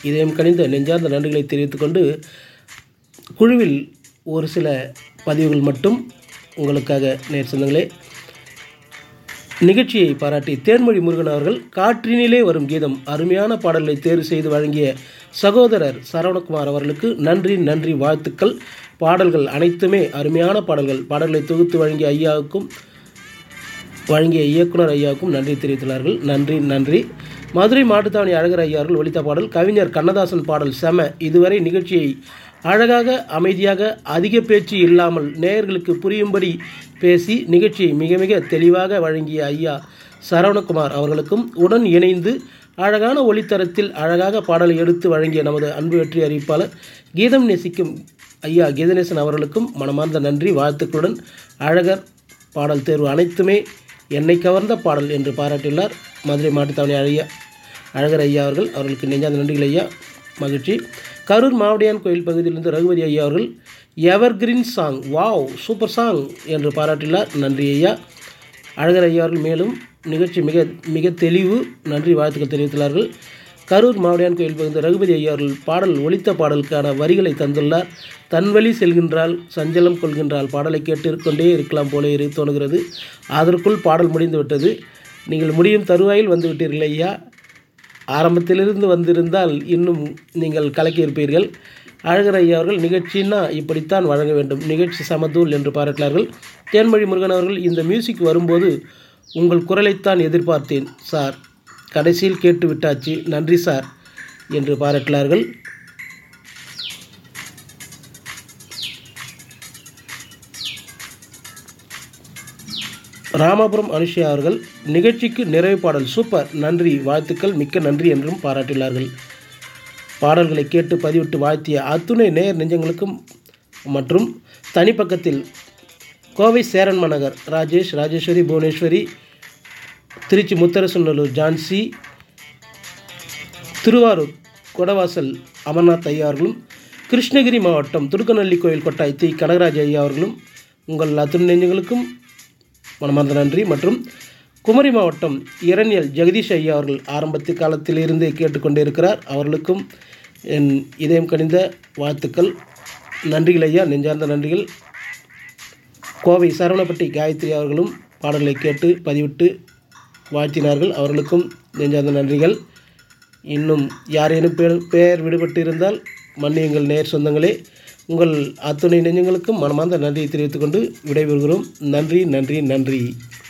இதயம் கனிந்த நெஞ்சார்ந்த நன்றிகளை தெரிவித்துக் கொண்டு குழுவில் ஒரு சில பதிவுகள் மட்டும் உங்களுக்காக நேர் சொந்தங்களே நிகழ்ச்சியை பாராட்டி தேன்மொழி முருகன் அவர்கள் காற்றினிலே வரும் கீதம் அருமையான பாடல்களை தேர்வு செய்து வழங்கிய சகோதரர் சரவணகுமார் அவர்களுக்கு நன்றி நன்றி வாழ்த்துக்கள் பாடல்கள் அனைத்துமே அருமையான பாடல்கள் பாடல்களை தொகுத்து வழங்கிய ஐயாவுக்கும் வழங்கிய இயக்குனர் ஐயாவுக்கும் நன்றி தெரிவித்துள்ளார்கள் நன்றி நன்றி மதுரை மாட்டுத்தாவணி அழகர் ஐயா அவர்கள் ஒலித்த பாடல் கவிஞர் கண்ணதாசன் பாடல் செம இதுவரை நிகழ்ச்சியை அழகாக அமைதியாக அதிக பேச்சு இல்லாமல் நேயர்களுக்கு புரியும்படி பேசி நிகழ்ச்சியை மிக மிக தெளிவாக வழங்கிய ஐயா சரவணகுமார் அவர்களுக்கும் உடன் இணைந்து அழகான ஒளித்தரத்தில் அழகாக பாடலை எடுத்து வழங்கிய நமது அன்பு வெற்றி அறிவிப்பாளர் கீதம் நேசிக்கும் ஐயா கீதநேசன் அவர்களுக்கும் மனமார்ந்த நன்றி வாழ்த்துக்களுடன் அழகர் பாடல் தேர்வு அனைத்துமே என்னை கவர்ந்த பாடல் என்று பாராட்டியுள்ளார் மதுரை மாட்டுத்தாவணி ஐயா அழகர் ஐயா அவர்கள் அவர்களுக்கு நெஞ்சாந்த நன்றிகள் ஐயா மகிழ்ச்சி கரூர் மாவடியான் கோயில் பகுதியிலிருந்து ரகுபதி ஐயா அவர்கள் evergreen song wow super song என்று பாராட்டியுள்ளார் நன்றி ஐயா அழகர் ஐயா அவர்கள் மேலும் நிகழ்ச்சி மிக மிக தெளிவு நன்றி வாழ்த்துக்கள் தெரிவித்துள்ளார்கள் கரூர் மாவடியான் கோயில் பகுதி ரகுபதி ஐயா அவர்கள் பாடல் ஒலித்த பாடலுக்கான வரிகளை தந்துள்ளார் தன்வழி செல்கின்றால் சஞ்சலம் கொள்கின்றால் பாடலை கேட்டு கொண்டே இருக்கலாம் போல இரு தோணுகிறது அதற்குள் பாடல் முடிந்து விட்டது நீங்கள் முடியும் தருவாயில் வந்து விட்டீர்கள் ஐயா ஆரம்பத்திலிருந்து வந்திருந்தால் இன்னும் நீங்கள் கலக்கியிருப்பீர்கள் அழகர் ஐயா அவர்கள் நிகழ்ச்சின்னா இப்படித்தான் வழங்க வேண்டும் நிகழ்ச்சி சமதூல் என்று பாராட்டினார்கள் தேன்மொழி முருகன் அவர்கள் இந்த மியூசிக் வரும்போது உங்கள் குரலைத்தான் எதிர்பார்த்தேன் சார் கடைசியில் கேட்டு விட்டாச்சு நன்றி சார் என்று பாராட்டினார்கள் ராமாபுரம் அனுஷியா அவர்கள் நிகழ்ச்சிக்கு நிறைவு பாடல் சூப்பர் நன்றி வாழ்த்துக்கள் மிக்க நன்றி என்றும் பாராட்டினார்கள் பாடல்களை கேட்டு பதிவிட்டு வாழ்த்திய அத்துணை நேர் நெஞ்சங்களுக்கும் மற்றும் தனிப்பக்கத்தில் கோவை சேரன்ம நகர் ராஜேஷ் ராஜேஸ்வரி புவனேஸ்வரி திருச்சி முத்தரசநல்லூர் ஜான்சி திருவாரூர் கொடவாசல் அமர்நாத் ஐயா அவர்களும் கிருஷ்ணகிரி மாவட்டம் துடுக்கநல்லி கோயில் கொட்டாய் தி கனகராஜ் ஐயா அவர்களும் உங்கள் அத்துணை நெஞ்சங்களுக்கும் மனமார்ந்த நன்றி மற்றும் குமரி மாவட்டம் இரணியல் ஜெகதீஷ் ஐயா அவர்கள் ஆரம்பத்து காலத்திலிருந்து கேட்டுக்கொண்டே இருக்கிறார் அவர்களுக்கும் என் இதயம் கனிந்த வாழ்த்துக்கள் நன்றிகள் ஐயா நெஞ்சார்ந்த நன்றிகள் கோவை சரவணப்பட்டி காயத்ரி அவர்களும் பாடல்களை கேட்டு பதிவிட்டு வாழ்த்தினார்கள் அவர்களுக்கும் நெஞ்சார்ந்த நன்றிகள் இன்னும் யாரேனும் பேர் பெயர் விடுபட்டு இருந்தால் மன்னியுங்கள் நேர் சொந்தங்களே உங்கள் அத்துணை நெஞ்சங்களுக்கும் மனமார்ந்த நன்றியை தெரிவித்துக்கொண்டு விடைபெறுகிறோம் நன்றி நன்றி நன்றி